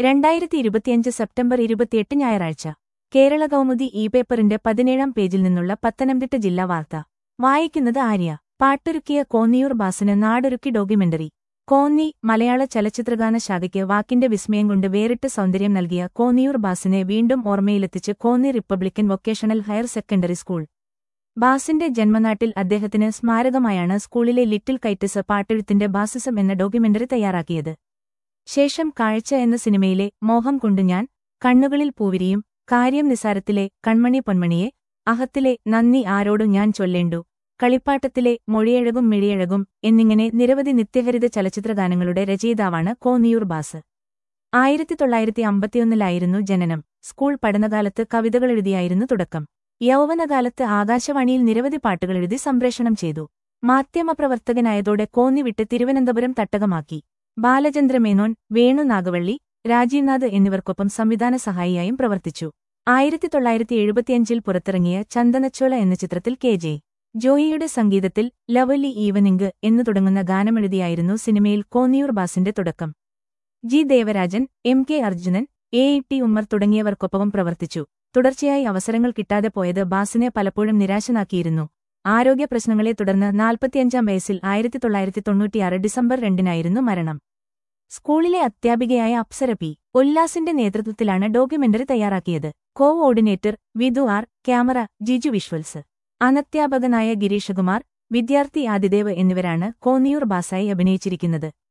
രണ്ടായിരത്തി ഇരുപത്തിയഞ്ച് സെപ്റ്റംബർ ഇരുപത്തിയെട്ട് ഞായറാഴ്ച കേരള കൗമുദി ഇ പേപ്പറിന്റെ പതിനേഴാം പേജിൽ നിന്നുള്ള പത്തനംതിട്ട ജില്ലാ വാർത്ത വായിക്കുന്നത് ആര്യ പാട്ടൊരുക്കിയ കോന്നിയൂർ ബാസിന് നാടൊരുക്കി ഡോക്യുമെന്ററി കോന്നി മലയാള ചലച്ചിത്രഗാന ശാഖയ്ക്ക് വാക്കിന്റെ വിസ്മയം കൊണ്ട് വേറിട്ട സൗന്ദര്യം നൽകിയ കോന്നിയൂർ ബാസിനെ വീണ്ടും ഓർമ്മയിലെത്തിച്ച് Konni republican vocational higher secondary school ബാസിന്റെ ജന്മനാട്ടിൽ അദ്ദേഹത്തിന് സ്മാരകമായാണ് സ്കൂളിലെ ലിറ്റിൽ കൈറ്റസ് പാട്ടെഴുത്തിന്റെ ബാസിസം എന്ന ഡോക്യുമെന്ററി തയ്യാറാക്കിയത് ശേഷം കാഴ്ച എന്ന സിനിമയിലെ മോഹം കൊണ്ടു ഞാൻ കണ്ണുകളിൽ പൂവിരിയും കാര്യം നിസാരത്തിലെ കൺമണി പൊന്മണിയെ അഹത്തിലെ നന്ദി ആരോടു ഞാൻ ചൊല്ലേണ്ടു കളിപ്പാട്ടത്തിലെ മൊഴിയഴകും മിഴിയഴകും എന്നിങ്ങനെ നിരവധി നിത്യഹരിത ചലച്ചിത്രഗാനങ്ങളുടെ രചയിതാവാണ് കോന്നിയൂർ ബാസ് ആയിരത്തി തൊള്ളായിരത്തി അമ്പത്തിയൊന്നിലായിരുന്നു ജനനം സ്കൂൾ പഠനകാലത്ത് കവിതകളെഴുതിയായിരുന്നു തുടക്കം യൗവനകാലത്ത് ആകാശവാണിയിൽ നിരവധി പാട്ടുകളെഴുതി സംപ്രേഷണം ചെയ്തു മാധ്യമപ്രവർത്തകനായതോടെ കോന്നി വിട്ട് തിരുവനന്തപുരം തട്ടകമാക്കി ബാലചന്ദ്രമേനോൻ വേണു നാഗവള്ളി രാജീവ്നാഥ് എന്നിവർക്കൊപ്പം സംവിധാന സഹായിയായും പ്രവർത്തിച്ചു ആയിരത്തി തൊള്ളായിരത്തി എഴുപത്തിയഞ്ചിൽ പുറത്തിറങ്ങിയ ചന്ദനച്ചോള എന്ന ചിത്രത്തിൽ കെ ജെ ജോയിയുടെ സംഗീതത്തിൽ ലവലി ഈവനിംഗ് എന്നു തുടങ്ങുന്ന ഗാനമെഴുതിയായിരുന്നു സിനിമയിൽ കോന്നിയൂർ ബാസിന്റെ തുടക്കം G Devarajan M K Arjunan A E T Ummer തുടങ്ങിയവർക്കൊപ്പവും പ്രവർത്തിച്ചു തുടർച്ചയായി അവസരങ്ങൾ കിട്ടാതെ പോയത് ബാസിനെ പലപ്പോഴും നിരാശനാക്കിയിരുന്നു ആരോഗ്യ പ്രശ്നങ്ങളെ തുടർന്ന് നാൽപ്പത്തിയഞ്ചാം വയസ്സിൽ ആയിരത്തി തൊള്ളായിരത്തി തൊണ്ണൂറ്റിയാറ് ഡിസംബർ രണ്ടിനായിരുന്നു മരണം സ്കൂളിലെ അധ്യാപികയായ അപ്സര പി ഉല്ലാസിന്റെ നേതൃത്വത്തിലാണ് ഡോക്യുമെന്ററി തയ്യാറാക്കിയത് coordinator Vidhu R camera Jiju visuals അനധ്യാപകനായ ഗിരീഷകുമാർ വിദ്യാർത്ഥി ആദിദേവ് എന്നിവരാണ് കോന്നിയൂർ ബാസായി അഭിനയിച്ചിരിക്കുന്നത്